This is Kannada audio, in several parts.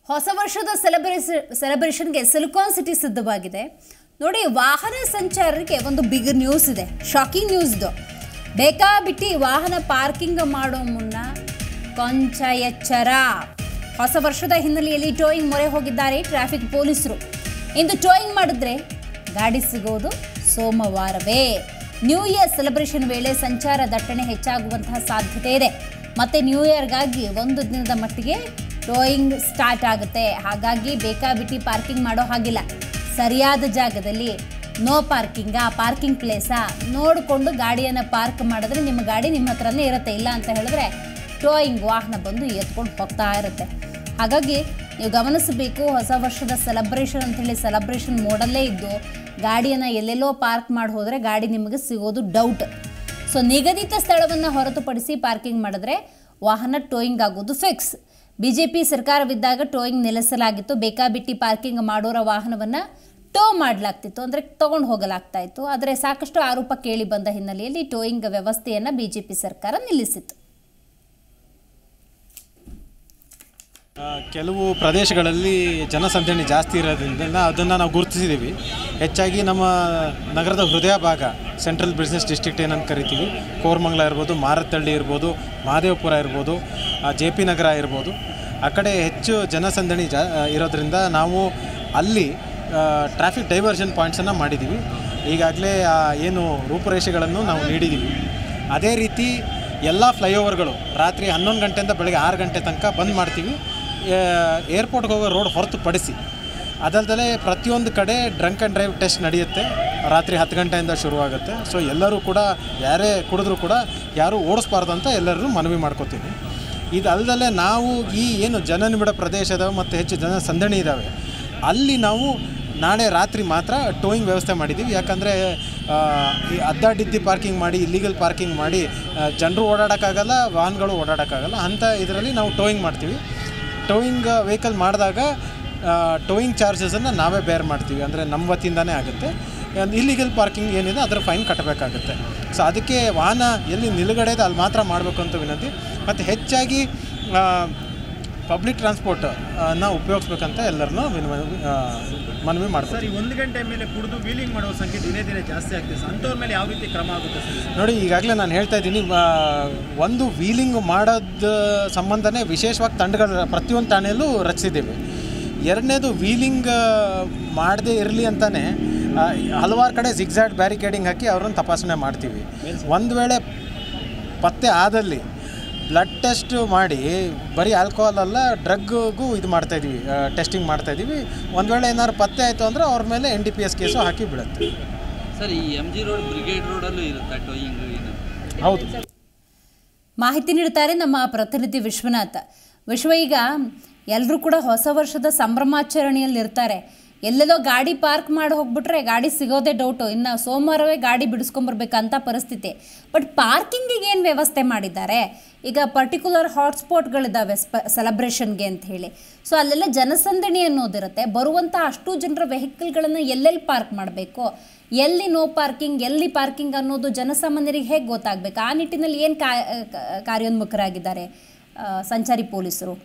ಹೊಸ ವರ್ಷದ ಸೆಲೆಬ್ರೇಷನ್ ಸೆಲೆಬ್ರೇಷನ್ಗೆ ಸಿಲಿಕಾನ್ ಸಿಟಿ ಸಿದ್ಧವಾಗಿದೆ ನೋಡಿ ವಾಹನ ಸಂಚಾರರಿಗೆ ಒಂದು ಬಿಗ್ ನ್ಯೂಸ್ ಇದೆ ಶಾಕಿಂಗ್ ನ್ಯೂಸ್ ಇದು ಬೇಕಾಬಿಟ್ಟಿ ವಾಹನ ಪಾರ್ಕಿಂಗ್ ಮಾಡೋ ಮುನ್ನ ಕೊಂಚ ಎಚ್ಚರ ಹೊಸ ವರ್ಷದ ಹಿನ್ನೆಲೆಯಲ್ಲಿ ಟೋಯಿಂಗ್ ಮೊರೆ ಹೋಗಿದ್ದಾರೆ ಟ್ರಾಫಿಕ್ ಪೊಲೀಸರು ಇಂದು ಟೋಯಿಂಗ್ ಮಾಡಿದ್ರೆ ಗಾಡಿ ಸಿಗೋದು ಸೋಮವಾರವೇ ನ್ಯೂ ಇಯರ್ ಸೆಲೆಬ್ರೇಷನ್ ವೇಳೆ ಸಂಚಾರ ದಟ್ಟಣೆ ಹೆಚ್ಚಾಗುವಂತಹ ಸಾಧ್ಯತೆ ಇದೆ ಮತ್ತೆ ನ್ಯೂ ಇಯರ್ಗಾಗಿ ಒಂದು ದಿನದ ಮಟ್ಟಿಗೆ ಟೋಯಿಂಗ್ ಸ್ಟಾರ್ಟ್ ಆಗುತ್ತೆ ಹಾಗಾಗಿ ಬೇಕಾಬಿಟ್ಟಿ ಪಾರ್ಕಿಂಗ್ ಮಾಡೋ ಹಾಗಿಲ್ಲ ಸರಿಯಾದ ಜಾಗದಲ್ಲಿ ನೋ ಪಾರ್ಕಿಂಗಾ ಪಾರ್ಕಿಂಗ್ ಪ್ಲೇಸಾ ನೋಡಿಕೊಂಡು ಗಾಡಿಯನ್ನು ಪಾರ್ಕ್ ಮಾಡಿದ್ರೆ ನಿಮ್ಮ ಗಾಡಿ ನಿಮ್ಮ ಹತ್ರನೇ ಇರುತ್ತೆ ಇಲ್ಲ ಅಂತ ಹೇಳಿದ್ರೆ ಟೋಯಿಂಗ್ ವಾಹನ ಬಂದು ಎತ್ಕೊಂಡು ಹೋಗ್ತಾ ಇರುತ್ತೆ ಹಾಗಾಗಿ ನೀವು ಗಮನಿಸಬೇಕು ಹೊಸ ವರ್ಷದ ಸೆಲೆಬ್ರೇಷನ್ ಅಂತೇಳಿ ಸೆಲೆಬ್ರೇಷನ್ ಮೋಡಲ್ಲೇ ಇದ್ದು ಗಾಡಿಯನ್ನು ಎಲ್ಲೆಲ್ಲೋ ಪಾರ್ಕ್ ಮಾಡಿ ಹೋದರೆ ಗಾಡಿ ನಿಮಗೆ ಸಿಗೋದು ಡೌಟ್ ಸೊ ನಿಗದಿತ ಸ್ಥಳವನ್ನು ಹೊರತುಪಡಿಸಿ ಪಾರ್ಕಿಂಗ್ ಮಾಡಿದ್ರೆ ವಾಹನ ಟೋಯಿಂಗ್ ಆಗೋದು ಫಿಕ್ಸ್ ಬಿಜೆಪಿ ಸರ್ಕಾರವಿದ್ದಾಗ ಟೋಯಿಂಗ್ ನಿಲ್ಲಿಸಲಾಗಿತ್ತು ಬೇಕಾಬಿಟ್ಟಿ ಪಾರ್ಕಿಂಗ್ ಮಾಡೋರ ವಾಹನವನ್ನು ಟೋ ಮಾಡಲಾಗ್ತಿತ್ತು ಅಂದರೆ ತಗೊಂಡು ಹೋಗಲಾಗ್ತಾ ಇತ್ತು ಆದರೆ ಸಾಕಷ್ಟು ಆರೋಪ ಕೇಳಿ ಬಂದ ಹಿನ್ನೆಲೆಯಲ್ಲಿ ಟೋಯಿಂಗ್ ವ್ಯವಸ್ಥೆಯನ್ನು ಬಿಜೆಪಿ ಸರ್ಕಾರ ನಿಲ್ಲಿಸಿತ್ತು ಆ, ಕೆಲವು ಪ್ರದೇಶಗಳಲ್ಲಿ ಜನಸಂದಣಿ ಜಾಸ್ತಿ ಇರೋದ್ರಿಂದ ಅದನ್ನು ನಾವು ಗುರುತಿಸಿದ್ದೀವಿ ಹೆಚ್ಚಾಗಿ ನಮ್ಮ ನಗರದ ಹೃದಯ ಭಾಗ ಸೆಂಟ್ರಲ್ ಬಿಸ್ನೆಸ್ ಡಿಸ್ಟ್ರಿಕ್ಟ್ ಏನಂತ ಕರಿತೀವಿ ಕೋರಮಂಗಲ ಇರ್ಬೋದು ಮಾರತ್ತಹಳ್ಳಿ ಇರ್ಬೋದು ಮಹದೇವಪುರ ಇರ್ಬೋದು ಜೆ ಪಿ ನಗರ ಇರ್ಬೋದು ಆ ಕಡೆ ಹೆಚ್ಚು ಜನಸಂದಣಿ ಜಾ ಇರೋದ್ರಿಂದ ನಾವು ಅಲ್ಲಿ ಟ್ರಾಫಿಕ್ ಡೈವರ್ಷನ್ ಪಾಯಿಂಟ್ಸನ್ನು ಮಾಡಿದ್ದೀವಿ ಈಗಾಗಲೇ ಆ ಏನು ರೂಪುರೇಷೆಗಳನ್ನು ನಾವು ನೀಡಿದ್ದೀವಿ ಅದೇ ರೀತಿ ಎಲ್ಲ ಫ್ಲೈಓವರ್ಗಳು ರಾತ್ರಿ ಹನ್ನೊಂದು ಗಂಟೆಯಿಂದ ಬೆಳಗ್ಗೆ ಆರು ಗಂಟೆ ತನಕ ಬಂದ್ ಮಾಡ್ತೀವಿ ಏರ್ಪೋರ್ಟ್ಗೆ ಹೋಗೋ ರೋಡ್ ಹೊರತುಪಡಿಸಿ ಅದಲ್ದಲೇ ಪ್ರತಿಯೊಂದು ಕಡೆ ಡ್ರಂಕ್ ಆ್ಯಂಡ್ ಡ್ರೈವ್ ಟೆಸ್ಟ್ ನಡೆಯುತ್ತೆ ರಾತ್ರಿ ಹತ್ತು ಗಂಟೆಯಿಂದ ಶುರುವಾಗುತ್ತೆ ಸೊ ಎಲ್ಲರೂ ಕೂಡ ಯಾರೇ ಕುಡಿದ್ರೂ ಕೂಡ ಯಾರೂ ಓಡಿಸ್ಬಾರ್ದು ಅಂತ ಎಲ್ಲರೂ ಮನವಿ ಮಾಡ್ಕೋತೀನಿ ಇದಲ್ದಲೇ ನಾವು ಈ ಏನು ಜನನಿಬಿಡ ಪ್ರದೇಶದ ಮತ್ತು ಹೆಚ್ಚು ಜನ ಸಂದಣಿ ಇದ್ದಾವೆ ಅಲ್ಲಿ ನಾವು ನಾಳೆ ರಾತ್ರಿ ಮಾತ್ರ ಟೋಯಿಂಗ್ ವ್ಯವಸ್ಥೆ ಮಾಡಿದ್ದೀವಿ ಯಾಕಂದರೆ ಈ ಅಡ್ಡಾಡಿದ್ದಿ ಪಾರ್ಕಿಂಗ್ ಮಾಡಿ ಇಲ್ಲಿಗಲ್ ಪಾರ್ಕಿಂಗ್ ಮಾಡಿ ಜನರು ಓಡಾಡೋಕ್ಕಾಗಲ್ಲ ವಾಹನಗಳು ಓಡಾಡೋಕ್ಕಾಗಲ್ಲ ಅಂಥ ಇದರಲ್ಲಿ ನಾವು ಟೋಯಿಂಗ್ ಮಾಡ್ತೀವಿ ಟೋಯಿಂಗ್ ವೆಹಿಕಲ್ ಮಾಡಿದಾಗ ಟೋಯಿಂಗ್ ಚಾರ್ಜಸನ್ನು ನಾವೇ ಬೇರ್ ಮಾಡ್ತೀವಿ ಅಂದರೆ ನಮ್ಮ ವತಿಯಿಂದನೇ ಆಗುತ್ತೆ ಇಲ್ಲಿಗಲ್ ಪಾರ್ಕಿಂಗ್ ಏನಿದೆ ಅದರ ಫೈನ್ ಕಟ್ಟಬೇಕಾಗುತ್ತೆ ಸೊ ಅದಕ್ಕೆ ವಾಹನ ಎಲ್ಲಿ ನಿಲುಗಡೆ ಇದೆ ಅಲ್ಲಿ ಮಾತ್ರ ಮಾಡಬೇಕು ಅಂತ ವಿನಂತಿ ಮತ್ತು ಹೆಚ್ಚಾಗಿ ಪಬ್ಲಿಕ್ ಟ್ರಾನ್ಸ್ಪೋರ್ಟ್ ನ ಉಪಯೋಗಿಸ್ಬೇಕಂತ ಎಲ್ಲರನ್ನೂ ವಿನವ ಆ, ಮನವಿ ಮಾಡ್ತಾರೆ ಸರ್ ಈ ಒಂದು ಗಂಟೆ ಮೇಲೆ ಕುಡಿದು ವೀಲಿಂಗ್ ಮಾಡುವ ಸಂಖ್ಯೆ ದಿನೇ ದಿನೇ ಜಾಸ್ತಿ ಆಗ್ತಿದೆ ಸರ್ ಅಂಥವ್ರ ಮೇಲೆ ಯಾವ ರೀತಿ ಕ್ರಮ ಆಗುತ್ತೆ ಸರ್ ನೋಡಿ ಈಗಾಗಲೇ ನಾನು ಹೇಳ್ತಾ ಇದ್ದೀನಿ ಆ, ಒಂದು ವೀಲಿಂಗ್ ಮಾಡೋದು ಸಂಬಂಧನೇ ವಿಶೇಷವಾಗಿ ತಂಡಗಳ ಪ್ರತಿಯೊಂದು ಠಾಣೆಯಲ್ಲೂ ರಚಿಸಿದ್ದೇವೆ ಎರಡನೇದು ವೀಲಿಂಗ್ ಮಾಡದೇ ಇರಲಿ ಅಂತಲೇ ಹಲವಾರು ಕಡೆ ಜಿಗ್ಸಾಡ್ ಬ್ಯಾರಿಕೇಡಿಂಗ್ ಹಾಕಿ ಅವ್ರನ್ನ ತಪಾಸಣೆ ಮಾಡ್ತೀವಿ ಒಂದು ವೇಳೆ ಪತ್ತೆ ಆದಲ್ಲಿ ಬ್ಲಡ್ ಟೆಸ್ಟ್ ಮಾಡಿ ಬರೀ ಆಲ್ಕೋಹಾಲ್ ಅಲ್ಲ ಡ್ರಗ್ಗೂ ಇದು ಮಾಡ್ತಾಯಿದ್ದೀವಿ ಟೆಸ್ಟಿಂಗ್ ಮಾಡ್ತಾಯಿದ್ದೀವಿ ಒಂದು ವೇಳೆ ಏನಾದ್ರು ಪತ್ತೆ ಆಯಿತು ಅಂದರೆ ಅವ್ರ ಮೇಲೆ N D P S case ಹಾಕಿ ಬಿಡುತ್ತೆ ಸರ್ ಈ ಎಮ್ ಜಿ ರೋಡ್ ಬ್ರಿಗೇಡ್ ರೋಡಲ್ಲೂ ಇರುತ್ತಾ ಟೋಯಿಂಗ್ ಇದು ಹೌದು ಮಾಹಿತಿ ನೀಡ್ತಾರೆ ನಮ್ಮ ಪ್ರತಿನಿಧಿ ವಿಶ್ವನಾಥ್ ವಿಶ್ವ ಈಗ ಎಲ್ಲರೂ ಕೂಡ ಹೊಸ ವರ್ಷದ ಸಂಭ್ರಮಾಚರಣೆಯಲ್ಲಿ ಇರ್ತಾರೆ ಎಲ್ಲೆಲ್ಲೋ ಗಾಡಿ ಪಾರ್ಕ್ ಮಾಡಿ ಹೋಗ್ಬಿಟ್ರೆ ಗಾಡಿ ಸಿಗೋದೇ ಡೌಟು ಇನ್ನು ಸೋಮವಾರವೇ ಗಾಡಿ ಬಿಡಿಸ್ಕೊಂಬರ್ಬೇಕಂತ ಪರಿಸ್ಥಿತಿ ಬಟ್ ಪಾರ್ಕಿಂಗಿಗೆ ಏನು ವ್ಯವಸ್ಥೆ ಮಾಡಿದ್ದಾರೆ ಈಗ ಪರ್ಟಿಕ್ಯುಲರ್ ಹಾಟ್ಸ್ಪಾಟ್ಗಳಿದ್ದಾವೆ ಸ್ಪ ಸೆಲೆಬ್ರೇಷನ್ಗೆ ಅಂತ ಹೇಳಿ ಸೊ ಅಲ್ಲೆಲ್ಲ ಜನಸಂದಣಿ ಅನ್ನೋದಿರುತ್ತೆ ಬರುವಂಥ ಅಷ್ಟು ಜನರ ವೆಹಿಕಲ್ಗಳನ್ನು ಎಲ್ಲೆಲ್ಲಿ ಪಾರ್ಕ್ ಮಾಡಬೇಕು ಎಲ್ಲಿ ನೋ ಪಾರ್ಕಿಂಗ್ ಎಲ್ಲಿ ಪಾರ್ಕಿಂಗ್ ಅನ್ನೋದು ಜನಸಾಮಾನ್ಯರಿಗೆ ಹೇಗೆ ಗೊತ್ತಾಗಬೇಕು ಆ ನಿಟ್ಟಿನಲ್ಲಿ ಏನು ಕಾ ಕಾರ್ಯೋನ್ಮುಖರಾಗಿದ್ದಾರೆ ಆ, ಸಂಚಾರಿ ಪೊಲೀಸರು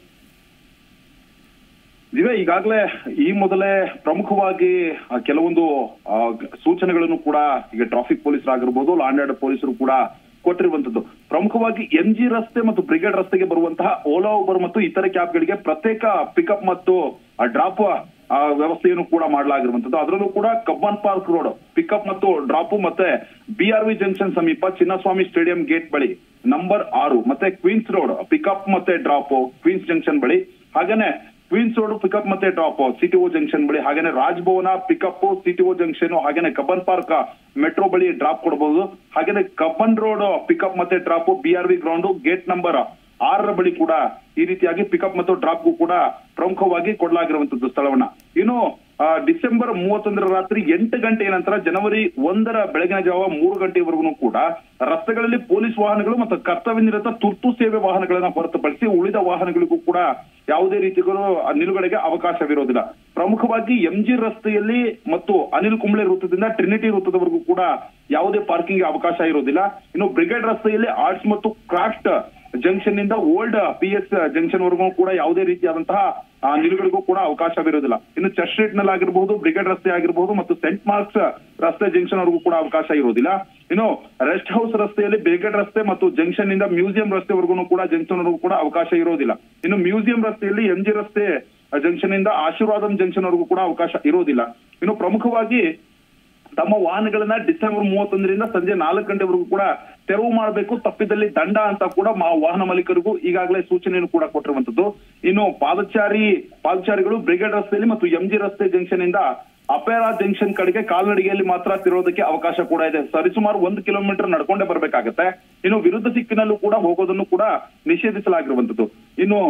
ದಿವ್ಯ ಈಗಾಗಲೇ ಈ ಮೊದಲೇ ಪ್ರಮುಖವಾಗಿ ಆ, ಕೆಲವೊಂದು ಆ, ಗ- ಸೂಚನೆಗಳನ್ನು ಕೂಡ ಈಗ ಟ್ರಾಫಿಕ್ ಪೊಲೀಸರಾಗಿರ್ಬೋದು ಲಾಂಡ್ ಆರ್ಡರ್ ಪೊಲೀಸರು ಕೂಡ ಕೊಟ್ಟಿರುವಂತದ್ದು ಪ್ರಮುಖವಾಗಿ ಎಂ ಜಿ ರಸ್ತೆ ಮತ್ತು ಬ್ರಿಗೇಡ್ ರಸ್ತೆಗೆ ಬರುವಂತಹ ಓಲಾ ಉಬರ್ ಮತ್ತು ಇತರೆ ಕ್ಯಾಬ್ಗಳಿಗೆ ಪ್ರತ್ಯೇಕ ಪಿಕಪ್ ಮತ್ತು ಡ್ರಾಪ್ ವ್ಯವಸ್ಥೆಯನ್ನು ಕೂಡ ಮಾಡಲಾಗಿರುವಂತದ್ದು ಅದರಲ್ಲೂ ಕೂಡ ಕಬ್ಬನ್ ಪಾರ್ಕ್ ರೋಡ್ ಪಿಕಪ್ ಮತ್ತು ಡ್ರಾಪ್ ಮತ್ತೆ ಬಿಆರ್ವಿ ಜಂಕ್ಷನ್ ಸಮೀಪ ಚಿನ್ನಸ್ವಾಮಿ ಸ್ಟೇಡಿಯಂ ಗೇಟ್ ಬಳಿ ನಂಬರ್ ಆರು ಮತ್ತೆ ಕ್ವೀನ್ಸ್ ರೋಡ್ ಪಿಕಪ್ ಮತ್ತೆ ಡ್ರಾಪ್ ಕ್ವೀನ್ಸ್ ಜಂಕ್ಷನ್ ಬಳಿ ಹಾಗೇನೆ ಕ್ವೀನ್ಸ್ ರೋಡ್ ಪಿಕಪ್ ಮತ್ತೆ ಡ್ರಾಪ್ ಸಿಟಿಒ ಜಂಕ್ಷನ್ ಬಳಿ ಹಾಗೇನೆ ರಾಜ್ಭವನ ಪಿಕಪ್ ಸಿಟಿಒ ಜಂಕ್ಷನ್ ಹಾಗೇನೆ ಕಬ್ಬನ್ ಪಾರ್ಕ್ ಮೆಟ್ರೋ ಬಳಿ ಡ್ರಾಪ್ ಕೊಡಬಹುದು ಹಾಗೇನೆ ಕಬ್ಬನ್ ರೋಡ್ ಪಿಕಪ್ ಮತ್ತೆ drop BRV ground gate number ಆರರ ಬಳಿ ಕೂಡ ಈ ರೀತಿಯಾಗಿ ಪಿಕಪ್ ಮತ್ತು ಡ್ರಾಪ್ಗೂ ಕೂಡ ಪ್ರಮುಖವಾಗಿ ಕೊಡಲಾಗಿರುವಂತದ್ದು ಸ್ಥಳವನ್ನ ಇನ್ನು ಆ, ಡಿಸೆಂಬರ್ ಮೂವತ್ತೊಂದರ ರಾತ್ರಿ ಎಂಟು ಗಂಟೆಯ ನಂತರ ಜನವರಿ ಒಂದರ ಬೆಳಗಿನ ಜಾವ ಮೂರು ಗಂಟೆವರೆಗೂ ಕೂಡ ರಸ್ತೆಗಳಲ್ಲಿ ಪೊಲೀಸ್ ವಾಹನಗಳು ಮತ್ತು ಕರ್ತವ್ಯ ನಿರತ ತುರ್ತು ಸೇವೆ ವಾಹನಗಳನ್ನ ಹೊರತುಪಡಿಸಿ ಉಳಿದ ವಾಹನಗಳಿಗೂ ಕೂಡ ಯಾವುದೇ ರೀತಿಗಳು ಆ ನಿಲುಗಡೆಗೆ ಅವಕಾಶವಿರೋದಿಲ್ಲ ಪ್ರಮುಖವಾಗಿ ಎಂಜಿ ರಸ್ತೆಯಲ್ಲಿ ಮತ್ತು ಅನಿಲ್ ಕುಂಬ್ಳೆ ವೃತ್ತದಿಂದ ಟ್ರಿನಿಟಿ ವೃತ್ತದವರೆಗೂ ಕೂಡ ಯಾವುದೇ ಪಾರ್ಕಿಂಗ್ ಅವಕಾಶ ಇರೋದಿಲ್ಲ ಇನ್ನು ಬ್ರಿಗೇಡ್ ರಸ್ತೆಯಲ್ಲಿ ಆರ್ಟ್ಸ್ ಮತ್ತು ಕ್ರಾಫ್ಟ್ ಜಂಕ್ಷನ್ ನಿಂದ ಓಲ್ಡ್ ಪಿ ಎಸ್ ಜಂಕ್ಷನ್ ವರೆಗೂ ಕೂಡ ಯಾವುದೇ ರೀತಿಯಾದಂತಹ ಆ, ನಿಲುಗಡೆಗೂ ಕೂಡ ಅವಕಾಶವಿರೋದಿಲ್ಲ ಇನ್ನು ಚರ್ಚ್ ಸ್ಟ್ರೀಟ್ ನಲ್ಲಿ ಆಗಿರಬಹುದು ಬ್ರಿಗೇಡ್ ರಸ್ತೆ ಆಗಿರಬಹುದು ಮತ್ತು ಸೆಂಟ್ ಮಾರ್ಕ್ಸ್ ರಸ್ತೆ ಜಂಕ್ಷನ್ ವರೆಗೂ ಕೂಡ ಅವಕಾಶ ಇರೋದಿಲ್ಲ ಇನ್ನು ರೆಸ್ಟ್ ಹೌಸ್ ರಸ್ತೆಯಲ್ಲಿ ಬ್ರಿಗೇಡ್ ರಸ್ತೆ ಮತ್ತು ಜಂಕ್ಷನ್ ಇಂದ ಮ್ಯೂಸಿಯಂ ರಸ್ತೆವರೆಗೂ ಕೂಡ ಜಂಕ್ಷನ್ ವರೆಗೂ ಕೂಡ ಅವಕಾಶ ಇರೋದಿಲ್ಲ ಇನ್ನು ಮ್ಯೂಸಿಯಂ ರಸ್ತೆಯಲ್ಲಿ ಎಂ ಜಿ ರಸ್ತೆ ಜಂಕ್ಷನ್ ಇಂದ ಆಶೀರ್ವಾದಂ ಜಂಕ್ಷನ್ ವರೆಗೂ ಕೂಡ ಅವಕಾಶ ಇರೋದಿಲ್ಲ ಇನ್ನು ಪ್ರಮುಖವಾಗಿ ತಮ್ಮ ವಾಹನಗಳನ್ನ ಡಿಸೆಂಬರ್ ಮೂವತ್ತೊಂದರಿಂದ ಸಂಜೆ ನಾಲ್ಕು ಗಂಟೆವರೆಗೂ ಕೂಡ ತೆರವು ಮಾಡಬೇಕು ತಪ್ಪಿದಲ್ಲಿ ದಂಡ ಅಂತ ಕೂಡ ಮಾ- ವಾಹನ ಮಾಲೀಕರಿಗೂ ಈಗಾಗಲೇ ಸೂಚನೆಯನ್ನು ಕೂಡ ಕೊಟ್ಟಿರುವಂತದ್ದು ಇನ್ನು ಪಾದಚಾರಿ ಪಾದಚಾರಿಗಳು ಬ್ರಿಗೇಡ್ ರಸ್ತೆಯಲ್ಲಿ ಮತ್ತು ಎಂಜಿ ರಸ್ತೆ ಜಂಕ್ಷನ್ ಇಂದ ಅಪೇರಾ ಜಂಕ್ಷನ್ ಕಡೆಗೆ ಕಾಲ್ನಡಿಗೆಯಲ್ಲಿ ಮಾತ್ರ ತಿರೋದಕ್ಕೆ ಅವಕಾಶ ಕೂಡ ಇದೆ ಸರಿಸುಮಾರು ಒಂದು ಕಿಲೋಮೀಟರ್ ನಡ್ಕೊಂಡೇ ಬರ್ಬೇಕಾಗತ್ತೆ ಇನ್ನು ವಿರುದ್ಧ ದಿಕ್ಕಿನಲ್ಲೂ ಕೂಡ ಹೋಗೋದನ್ನು ಕೂಡ ನಿಷೇಧಿಸಲಾಗಿರುವಂತದ್ದು ಇನ್ನು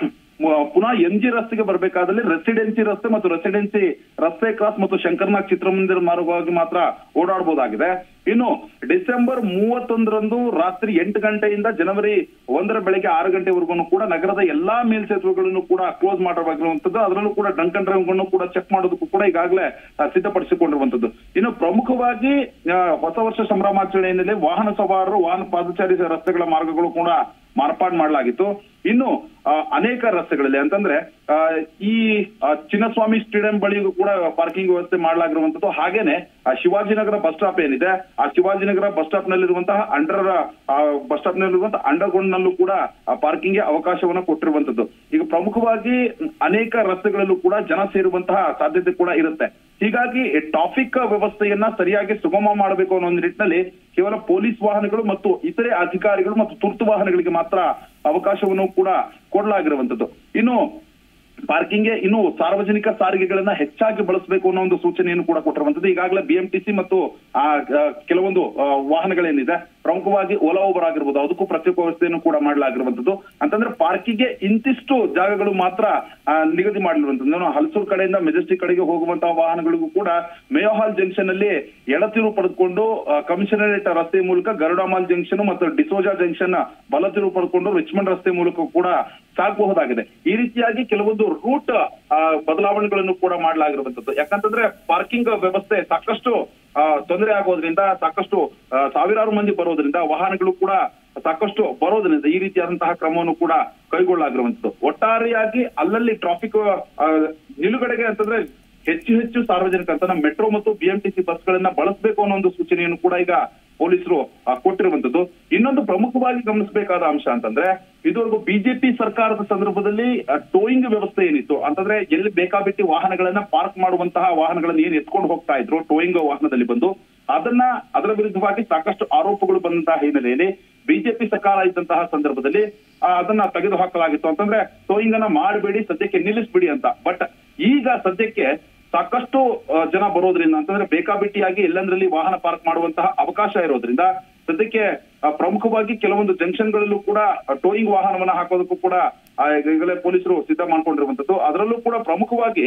ಮ- ಪುನಃ ಎಂ ಜಿ ರಸ್ತೆಗೆ ಬರಬೇಕಾದಲ್ಲಿ ರೆಸಿಡೆನ್ಸಿ ರಸ್ತೆ ಮತ್ತು ರೆಸಿಡೆನ್ಸಿ ರಸ್ತೆ ಕ್ರಾಸ್ ಮತ್ತು ಶಂಕರ್ನಾಗ್ ಚಿತ್ರಮಂದಿರ ಮಾರ್ಗವಾಗಿ ಮಾತ್ರ ಓಡಾಡಬಹುದಾಗಿದೆ ಇನ್ನು ಡಿಸೆಂಬರ್ ಮೂವತ್ತೊಂದರಂದು ರಾತ್ರಿ ಎಂಟು ಗಂಟೆಯಿಂದ ಜನವರಿ ಒಂದರ ಬೆಳಗ್ಗೆ ಆರು ಗಂಟೆವರೆಗೂ ಕೂಡ ನಗರದ ಎಲ್ಲಾ ಮೇಲ್ಸೇತುವೆಗಳನ್ನು ಕೂಡ ಕ್ಲೋಸ್ ಮಾಡಬೇಕಾಗಿರುವಂತದ್ದು ಅದರಲ್ಲೂ ಕೂಡ ಡಂಕನ್ ಡ್ರೈವ್ಗಳನ್ನು ಕೂಡ ಚೆಕ್ ಮಾಡೋದಕ್ಕೂ ಕೂಡ ಈಗಾಗಲೇ ಆ, ಸಿದ್ಧಪಡಿಸಿಕೊಂಡಿರುವಂತದ್ದು ಇನ್ನು ಪ್ರಮುಖವಾಗಿ ಆ, ಹೊಸ ವರ್ಷ ಸಂಭ್ರಮಾಚರಣೆ ಹಿನ್ನೆಲೆ ವಾಹನ ಸವಾರರು ವಾಹನ ಪಾದಚಾರಿ ರಸ್ತೆಗಳ ಮಾರ್ಗಗಳು ಕೂಡ ಮಾರ್ಪಾಡು ಮಾಡಲಾಗಿತ್ತು ಇನ್ನು ಆ, ಅನೇಕ ರಸ್ತೆಗಳಲ್ಲಿ ಅಂತಂದ್ರೆ ಆ, ಈ ಆ, ಚಿನ್ನಸ್ವಾಮಿ ಸ್ಟೇಡಿಯಂ ಬಳಿಗೂ ಕೂಡ ಪಾರ್ಕಿಂಗ್ ವ್ಯವಸ್ಥೆ ಮಾಡಲಾಗಿರುವಂತದ್ದು ಹಾಗೇನೆ ಆ ಶಿವಾಜಿನಗರ ಬಸ್ ಸ್ಟಾಪ್ ಏನಿದೆ ಆ ಶಿವಾಜಿನಗರ ಬಸ್ ಸ್ಟಾಪ್ ನಲ್ಲಿರುವಂತಹ ಅಂಡರ್ ಬಸ್ ಸ್ಟಾಪ್ ನಲ್ಲಿರುವಂತಹ ಅಂಡರ್ ಗ್ರೌಂಡ್ ನಲ್ಲೂ ಕೂಡ ಪಾರ್ಕಿಂಗ್ ಗೆ ಅವಕಾಶವನ್ನ ಕೊಟ್ಟಿರುವಂತದ್ದು ಈಗ ಪ್ರಮುಖವಾಗಿ ಅನೇಕ ರಸ್ತೆಗಳಲ್ಲೂ ಕೂಡ ಜನ ಸೇರುವಂತಹ ಸಾಧ್ಯತೆ ಕೂಡ ಇರುತ್ತೆ ಹೀಗಾಗಿ ಟ್ರಾಫಿಕ್ ವ್ಯವಸ್ಥೆಯನ್ನ ಸರಿಯಾಗಿ ಸುಗಮ ಮಾಡಬೇಕು ಅನ್ನೋ ಒಂದು ನಿಟ್ಟಿನಲ್ಲಿ ಕೇವಲ ಪೊಲೀಸ್ ವಾಹನಗಳು ಮತ್ತು ಇತರೆ ಅಧಿಕಾರಿಗಳು ಮತ್ತು ತುರ್ತು ವಾಹನಗಳಿಗೆ ಮಾತ್ರ ಅವಕಾಶವನ್ನು ಕೂಡ ಕೊಡಲಾಗಿರುವಂತದ್ದು ಇನ್ನು ಪಾರ್ಕಿಂಗ್ಗೆ ಇನ್ನು ಸಾರ್ವಜನಿಕ ಸಾರಿಗೆಗಳನ್ನ ಹೆಚ್ಚಾಗಿ ಬಳಸಬೇಕು ಅನ್ನೋ ಒಂದು ಸೂಚನೆಯನ್ನು ಕೂಡ ಕೊಟ್ಟಿರುವಂತದ್ದು ಈಗಾಗಲೇ ಬಿಎಂಟಿಸಿ ಮತ್ತು ಆ ಆ, ಕೆಲವೊಂದು ಆ, ವಾಹನಗಳೇನಿದೆ ಪ್ರಮುಖವಾಗಿ ಓಲಾ ಓಬರ್ ಆಗಿರ್ಬೋದು ಅದಕ್ಕೂ ಪ್ರತ್ಯೇಕ ವ್ಯವಸ್ಥೆಯನ್ನು ಕೂಡ ಮಾಡಲಾಗಿರುವಂತದ್ದು ಅಂತಂದ್ರೆ ಪಾರ್ಕಿಂಗ್ಗೆ ಇಂತಿಷ್ಟು ಜಾಗಗಳು ಮಾತ್ರ ಆ, ನಿಗದಿ ಮಾಡಿರುವಂತದ್ದು ನಾನು ಹಲಸೂರು ಕಡೆಯಿಂದ ಮೆಜೆಸ್ಟಿಕ್ ಕಡೆಗೆ ಹೋಗುವಂತಹ ವಾಹನಗಳಿಗೂ ಕೂಡ ಮೇಯೋಹಾಲ್ ಜಂಕ್ಷನ್ ಅಲ್ಲಿ ಎಡತಿರು ಪಡೆದುಕೊಂಡು ಆ, ಕಮಿಷನರೇಟ್ ರಸ್ತೆ ಮೂಲಕ ಗರುಡಮಾಲ್ ಜಂಕ್ಷನ್ ಮತ್ತು ಡಿಸೋಜಾ ಜಂಕ್ಷನ್ ಬಲತಿರು ಪಡೆದುಕೊಂಡು ರಿಚ್ಮಂಡ್ ರಸ್ತೆ ಮೂಲಕ ಕೂಡ ಸಾಗಬಹುದಾಗಿದೆ ಈ ರೀತಿಯಾಗಿ ಕೆಲವೊಂದು ರೂಟ್ ಬದಲಾವಣೆಗಳನ್ನು ಕೂಡ ಮಾಡಲಾಗಿರುವಂತದ್ದು ಯಾಕಂತಂದ್ರೆ ಪಾರ್ಕಿಂಗ್ ವ್ಯವಸ್ಥೆ ಸಾಕಷ್ಟು ಆ, ತೊಂದರೆ ಆಗೋದ್ರಿಂದ ಸಾಕಷ್ಟು ಆ, ಸಾವಿರಾರು ಮಂದಿ ಬರೋದ್ರಿಂದ ವಾಹನಗಳು ಕೂಡ ಸಾಕಷ್ಟು ಬರೋದ್ರಿಂದ ಈ ರೀತಿಯಾದಂತಹ ಕ್ರಮವನ್ನು ಕೂಡ ಕೈಗೊಳ್ಳಲಾಗಿರುವಂತದ್ದು ಒಟ್ಟಾರೆಯಾಗಿ ಅಲ್ಲಲ್ಲಿ ಟ್ರಾಫಿಕ್ ನಿಲುಗಡೆಗೆ ಅಂತಂದ್ರೆ ಹೆಚ್ಚು ಹೆಚ್ಚು ಸಾರ್ವಜನಿಕ ಅಂತ ಮೆಟ್ರೋ ಮತ್ತು ಬಿಎಂಟಿಸಿ ಬಸ್ಗಳನ್ನ ಬಳಸಬೇಕು ಅನ್ನೋ ಒಂದು ಸೂಚನೆಯನ್ನು ಕೂಡ ಈಗ ಪೊಲೀಸರು ಆ, ಕೊಟ್ಟಿರುವಂತದ್ದು ಇನ್ನೊಂದು ಪ್ರಮುಖವಾಗಿ ಗಮನಿಸಬೇಕಾದ ಅಂಶ ಅಂತಂದ್ರೆ ಇದುವರೆಗೂ ಬಿಜೆಪಿ ಸರ್ಕಾರದ ಸಂದರ್ಭದಲ್ಲಿ ಟೋಯಿಂಗ್ ವ್ಯವಸ್ಥೆ ಏನಿತ್ತು ಅಂತಂದ್ರೆ ಎಲ್ಲಿ ಬೇಕಾಬಿಟ್ಟಿ ವಾಹನಗಳನ್ನ ಪಾರ್ಕ್ ಮಾಡುವಂತಹ ವಾಹನಗಳನ್ನ ಏನ್ ಎತ್ಕೊಂಡು ಹೋಗ್ತಾ ಇದ್ರು ಟೋಯಿಂಗ್ ವಾಹನದಲ್ಲಿ ಬಂದು ಅದನ್ನ ಅದರ ವಿರುದ್ಧವಾಗಿ ಸಾಕಷ್ಟು ಆರೋಪಗಳು ಬಂದಂತಹ ಹಿನ್ನೆಲೆಯಲ್ಲಿ ಬಿಜೆಪಿ ಸರ್ಕಾರ ಇದ್ದಂತಹ ಸಂದರ್ಭದಲ್ಲಿ ಆ, ಅದನ್ನ ತೆಗೆದು ಹಾಕಲಾಗಿತ್ತು ಅಂತಂದ್ರೆ ಟೋಯಿಂಗ್ ಅನ್ನ ಮಾಡಬೇಡಿ ಸದ್ಯಕ್ಕೆ ನಿಲ್ಲಿಸ್ಬಿಡಿ ಅಂತ ಬಟ್ ಈಗ ಸದ್ಯಕ್ಕೆ ಸಾಕಷ್ಟು ಆ, ಜನ ಬರೋದ್ರಿಂದ ಅಂತಂದ್ರೆ ಬೇಕಾಬಿಟ್ಟಿಯಾಗಿ ಎಲ್ಲಂದ್ರಲ್ಲಿ ವಾಹನ ಪಾರ್ಕ್ ಮಾಡುವಂತಹ ಅವಕಾಶ ಇರೋದ್ರಿಂದ ಸದ್ಯಕ್ಕೆ ಆ, ಪ್ರಮುಖವಾಗಿ ಕೆಲವೊಂದು ಜಂಕ್ಷನ್ಗಳಲ್ಲೂ ಕೂಡ ಟೋಯಿಂಗ್ ವಾಹನವನ್ನ ಹಾಕೋದಕ್ಕೂ ಕೂಡ ಆ, ಈಗಾಗಲೇ ಪೊಲೀಸರು ಸಿದ್ಧ ಮಾಡ್ಕೊಂಡಿರುವಂತದ್ದು ಅದರಲ್ಲೂ ಕೂಡ ಪ್ರಮುಖವಾಗಿ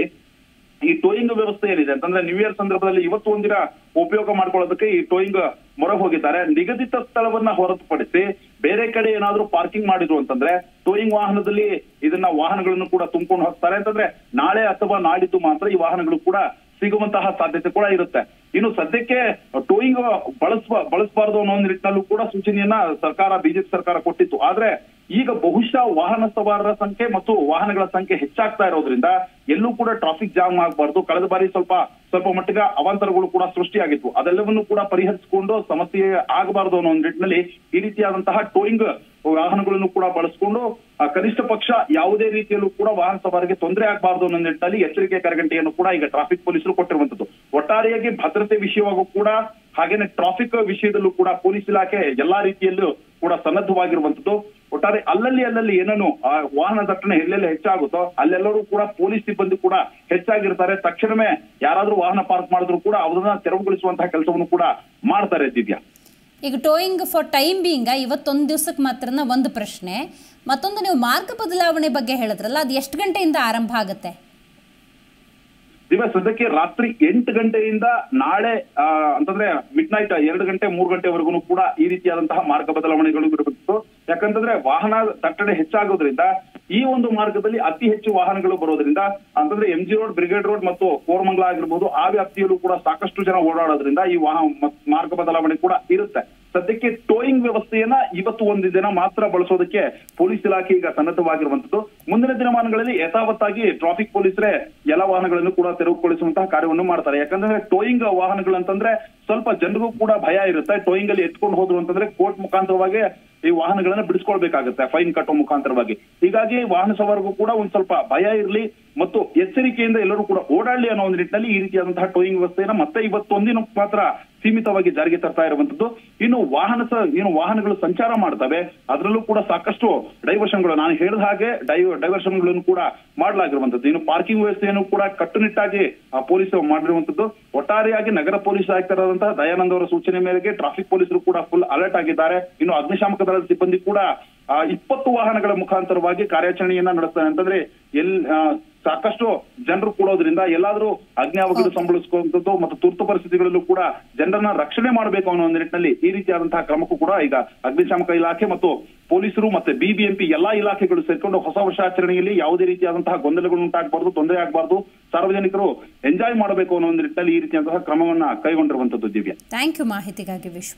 ಈ ಟೋಯಿಂಗ್ ವ್ಯವಸ್ಥೆ ಏನಿದೆ ಅಂತಂದ್ರೆ ನ್ಯೂ ಇಯರ್ ಸಂದರ್ಭದಲ್ಲಿ ಇವತ್ತು ಒಂದಿನ ಉಪಯೋಗ ಮಾಡ್ಕೊಳ್ಳೋದಕ್ಕೆ ಈ ಟೋಯಿಂಗ್ ಮೊರೆ ಹೋಗಿದ್ದಾರೆ ನಿಗದಿತ ಸ್ಥಳವನ್ನ ಹೊರತುಪಡಿಸಿ ಬೇರೆ ಕಡೆ ಏನಾದ್ರೂ ಪಾರ್ಕಿಂಗ್ ಮಾಡಿದ್ರು ಅಂತಂದ್ರೆ ಟೋಯಿಂಗ್ ವಾಹನದಲ್ಲಿ ಇದನ್ನ ವಾಹನಗಳನ್ನು ಕೂಡ ತುಂಬಿಕೊಂಡು ಹೋಗ್ತಾರೆ ಅಂತಂದ್ರೆ ನಾಳೆ ಅಥವಾ ನಾಡಿದ್ದು ಮಾತ್ರ ಈ ವಾಹನಗಳು ಕೂಡ ಸಿಗುವಂತಹ ಸಾಧ್ಯತೆ ಕೂಡ ಇರುತ್ತೆ ಇನ್ನು ಸದ್ಯಕ್ಕೆ ಟೋಯಿಂಗ್ ಬಳಸ ಬಳಸಬಾರದು ಅನ್ನೋ ಒಂದು ನಿಟ್ಟಿನಲ್ಲೂ ಕೂಡ ಸೂಚನೆಯನ್ನ ಸರ್ಕಾರ ಬಿಜೆಪಿ ಸರ್ಕಾರ ಕೊಟ್ಟಿತ್ತು ಆದ್ರೆ ಈಗ ಬಹುಶಃ ವಾಹನ ಸವಾರರ ಸಂಖ್ಯೆ ಮತ್ತು ವಾಹನಗಳ ಸಂಖ್ಯೆ ಹೆಚ್ಚಾಗ್ತಾ ಇರೋದ್ರಿಂದ ಎಲ್ಲೂ ಕೂಡ ಟ್ರಾಫಿಕ್ ಜಾಮ್ ಆಗಬಾರ್ದು ಕಳೆದ ಬಾರಿ ಸ್ವಲ್ಪ ಸ್ವಲ್ಪ ಮಟ್ಟಿಗೆ ಅವಾಂತರಗಳು ಕೂಡ ಸೃಷ್ಟಿಯಾಗಿತ್ತು ಅದೆಲ್ಲವನ್ನು ಕೂಡ ಪರಿಹರಿಸಿಕೊಂಡು ಸಮಸ್ಯೆ ಆಗಬಾರದು ಅನ್ನೋ ಒಂದು ನಿಟ್ಟಿನಲ್ಲಿ ಈ ರೀತಿಯಾದಂತಹ ಟೋಯಿಂಗ್ ವಾಹನಗಳನ್ನು ಕೂಡ ಬಳಸಿಕೊಂಡು ಆ, ಕನಿಷ್ಠ ಪಕ್ಷ ಯಾವುದೇ ರೀತಿಯಲ್ಲೂ ಕೂಡ ವಾಹನ ಸವಾರಿಗೆ ತೊಂದರೆ ಆಗಬಾರದು ಅನ್ನೋ ನಿಟ್ಟಿನಲ್ಲಿ ಎಚ್ಚರಿಕೆ ಕರಗಂಟೆಯನ್ನು ಕೂಡ ಈಗ ಟ್ರಾಫಿಕ್ ಪೊಲೀಸರು ಕೊಟ್ಟಿರುವಂತದ್ದು ಒಟ್ಟಾರೆಯಾಗಿ ಭದ್ರತೆ ವಿಷಯವಾಗೂ ಕೂಡ ಹಾಗೇನೆ ಟ್ರಾಫಿಕ್ ವಿಷಯದಲ್ಲೂ ಕೂಡ ಪೊಲೀಸ್ ಇಲಾಖೆ ಎಲ್ಲಾ ರೀತಿಯಲ್ಲೂ ಕೂಡ ಸನ್ನದ್ಧವಾಗಿರುವಂತದ್ದು ಒಟ್ಟಾರೆ ಅಲ್ಲಲ್ಲಿ ಅಲ್ಲಲ್ಲಿ ಏನೇನು ಆ, ವಾಹನ ದಟ್ಟಣೆ ಎಲ್ಲೆಲ್ಲಿ ಹೆಚ್ಚಾಗುತ್ತೋ ಅಲ್ಲೆಲ್ಲರೂ ಕೂಡ ಪೊಲೀಸ್ ಸಿಬ್ಬಂದಿ ಕೂಡ ಹೆಚ್ಚಾಗಿರ್ತಾರೆ ತಕ್ಷಣವೇ ಯಾರಾದ್ರೂ ವಾಹನ ಪಾರ್ಕ್ ಮಾಡಿದ್ರು ಕೂಡ ಅದನ್ನ ತೆರವುಗೊಳಿಸುವಂತಹ ಕೆಲಸವನ್ನು ಕೂಡ ಮಾಡ್ತಾರೆ ದಿವ್ಯಾ ಈಗ ಟೋಯಿಂಗ್ ಫಾರ್ ಟೈಮ್ ಬೀಯಿಂಗ ಇವತ್ತೊಂದು ದಿವಸಕ್ಕೆ ಮಾತ್ರನ ಒಂದು ಪ್ರಶ್ನೆ ಮತ್ತೊಂದು ನೀವು ಮಾರ್ಗ ಬದಲಾವಣೆ ಬಗ್ಗೆ ಹೇಳಿದ್ರಲ್ಲ ಅದು ಎಷ್ಟು ಗಂಟೆಯಿಂದ ಆರಂಭ ಆಗುತ್ತೆ ದಿವ್ಯ ಸದ್ಯಕ್ಕೆ ರಾತ್ರಿ ಎಂಟು ಗಂಟೆಯಿಂದ ನಾಳೆ ಆ, ಅಂತಂದ್ರೆ ಮಿಡ್ ನೈಟ್ ಎರಡು ಗಂಟೆ ಮೂರು ಗಂಟೆವರೆಗೂ ಕೂಡ ಈ ರೀತಿಯಾದಂತಹ ಮಾರ್ಗ ಬದಲಾವಣೆಗಳು ಇರಬೇಕು ಯಾಕಂತಂದ್ರೆ ವಾಹನ ದಟ್ಟಣೆ ಹೆಚ್ಚಾಗೋದ್ರಿಂದ ಈ ಒಂದು ಮಾರ್ಗದಲ್ಲಿ ಅತಿ ಹೆಚ್ಚು ವಾಹನಗಳು ಬರೋದ್ರಿಂದ ಅಂತಂದ್ರೆ M G road Brigade road ಮತ್ತು ಕೋರಮಂಗಲ ಆಗಿರ್ಬೋದು ಆ ವ್ಯಾಪ್ತಿಯಲ್ಲೂ ಕೂಡ ಸಾಕಷ್ಟು ಜನ ಓಡಾಡೋದ್ರಿಂದ ಈ ವಾಹನ ಮ- ಮಾರ್ಗ ಬದಲಾವಣೆ ಕೂಡ ಇರುತ್ತೆ ಸದ್ಯಕ್ಕೆ ಟೋಯಿಂಗ್ ವ್ಯವಸ್ಥೆಯನ್ನ ಇವತ್ತು ಒಂದು ದಿನ ಮಾತ್ರ ಬಳಸೋದಕ್ಕೆ ಪೊಲೀಸ್ ಇಲಾಖೆ ಈಗ ಸನ್ನದ್ಧವಾಗಿರುವಂತದ್ದು ಮುಂದಿನ ದಿನಮಾನಗಳಲ್ಲಿ ಯಥಾವತ್ತಾಗಿ ಟ್ರಾಫಿಕ್ ಪೊಲೀಸರೇ ಎಲ್ಲ ವಾಹನಗಳನ್ನು ಕೂಡ ತೆರವುಗೊಳಿಸುವಂತಹ ಕಾರ್ಯವನ್ನು ಮಾಡ್ತಾರೆ ಯಾಕಂದ್ರೆ ಟೋಯಿಂಗ್ ವಾಹನಗಳು ಅಂತಂದ್ರೆ ಸ್ವಲ್ಪ ಜನರಿಗೂ ಕೂಡ ಭಯ ಇರುತ್ತೆ ಟೋಯಿಂಗ್ ಅಲ್ಲಿ ಎತ್ಕೊಂಡು ಹೋದ್ರು ಅಂತಂದ್ರೆ ಕೋರ್ಟ್ ಮುಖಾಂತರವಾಗಿ ಈ ವಾಹನಗಳನ್ನ ಬಿಡಿಸ್ಕೊಳ್ಬೇಕಾಗುತ್ತೆ ಫೈನ್ ಕಟ್ಟೋ ಮುಖಾಂತರವಾಗಿ ಹೀಗಾಗಿ ವಾಹನ ಸವಾರಿಗೂ ಕೂಡ ಒಂದ್ ಸ್ವಲ್ಪ ಭಯ ಇರಲಿ ಮತ್ತು ಎಚ್ಚರಿಕೆಯಿಂದ ಎಲ್ಲರೂ ಕೂಡ ಓಡಾಡ್ಲಿ ಅನ್ನೋ ಒಂದು ನಿಟ್ಟಿನಲ್ಲಿ ಈ ರೀತಿಯಾದಂತಹ ಟೋಯಿಂಗ್ ವ್ಯವಸ್ಥೆಯನ್ನ ಮತ್ತೆ ಇವತ್ತೊಂದಿನ ಮಾತ್ರ ಸೀಮಿತವಾಗಿ ಜಾರಿಗೆ ತರ್ತಾ ಇರುವಂತದ್ದು ಇನ್ನು ವಾಹನ ಸ ಏನು ವಾಹನಗಳು ಸಂಚಾರ ಮಾಡ್ತವೆ ಅದರಲ್ಲೂ ಕೂಡ ಸಾಕಷ್ಟು ಡೈವರ್ಷನ್ಗಳು ನಾನು ಹೇಳಿದ ಹಾಗೆ ಡೈವ್ ಡೈವರ್ಷನ್ಗಳನ್ನು ಕೂಡ ಮಾಡಲಾಗಿರುವಂತದ್ದು ಇನ್ನು ಪಾರ್ಕಿಂಗ್ ವ್ಯವಸ್ಥೆಯನ್ನು ಕೂಡ ಕಟ್ಟುನಿಟ್ಟಾಗಿ ಆ ಪೊಲೀಸ್ ಮಾಡಿರುವಂತದ್ದು ಒಟ್ಟಾರೆಯಾಗಿ ನಗರ ಪೊಲೀಸ್ ಆಯುಕ್ತರಾದಂತಹ ದಯಾನಂದ್ ಅವರ ಸೂಚನೆ ಮೇರೆಗೆ ಟ್ರಾಫಿಕ್ ಪೊಲೀಸರು ಕೂಡ ಫುಲ್ ಅಲರ್ಟ್ ಆಗಿದ್ದಾರೆ ಇನ್ನು ಅಗ್ನಿಶಾಮಕ ದಳದ ಸಿಬ್ಬಂದಿ ಕೂಡ ಆ, ಇಪ್ಪತ್ತು ವಾಹನಗಳ ಮುಖಾಂತರವಾಗಿ ಕಾರ್ಯಾಚರಣೆಯನ್ನ ನಡೆಸ್ತಾರೆ ಅಂತಂದ್ರೆ ಎಲ್ ಆ, ಸಾಕಷ್ಟು ಜನರು ಕೂಡೋದ್ರಿಂದ ಎಲ್ಲಾದ್ರೂ ಅಗ್ನಿ ಸಂಭಳಿಸುವಂತದ್ದು ಮತ್ತು ತುರ್ತು ಪರಿಸ್ಥಿತಿಗಳಲ್ಲೂ ಕೂಡ ಜನರನ್ನ ರಕ್ಷಣೆ ಮಾಡಬೇಕು ಅನ್ನೋ ಒಂದು ನಿಟ್ಟಿನಲ್ಲಿ ಈ ರೀತಿಯಾದಂತಹ ಕ್ರಮಕ್ಕೂ ಕೂಡ ಈಗ ಅಗ್ನಿಶಾಮಕ ಇಲಾಖೆ ಮತ್ತು ಪೊಲೀಸರು ಮತ್ತೆ ಬಿಬಿಎಂಪಿ ಎಲ್ಲಾ ಇಲಾಖೆಗಳು ಸೇರ್ಕೊಂಡು ಹೊಸ ವರ್ಷಾಚರಣೆಯಲ್ಲಿ ಯಾವುದೇ ರೀತಿಯಾದಂತಹ ಗೊಂದಲಗಳು ಉಂಟಾಗಬಾರ್ದು ತೊಂದರೆ ಆಗಬಾರ್ದು ಸಾರ್ವಜನಿಕರು ಎಂಜಾಯ್ ಮಾಡಬೇಕು ಅನ್ನೋ ಒಂದು ನಿಟ್ಟಿನಲ್ಲಿ ಈ ರೀತಿಯಾದಂತಹ ಕ್ರಮವನ್ನ ಕೈಗೊಂಡಿರುವಂತದ್ದು ದಿವ್ಯ ಥ್ಯಾಂಕ್ ಯು ಮಾಹಿತಿಗಾಗಿ ವಿಶ್ವ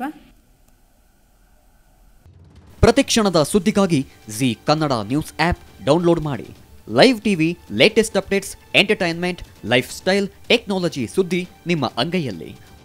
ಪ್ರತಿಕ್ಷಣದ ಸುದ್ದಿಗಾಗಿ Zee Kannada news app download ಮಾಡಿ live TV latest updates entertainment lifestyle technology ಸುದ್ದಿ ನಿಮ್ಮ ಅಂಗೈಯಲ್ಲಿ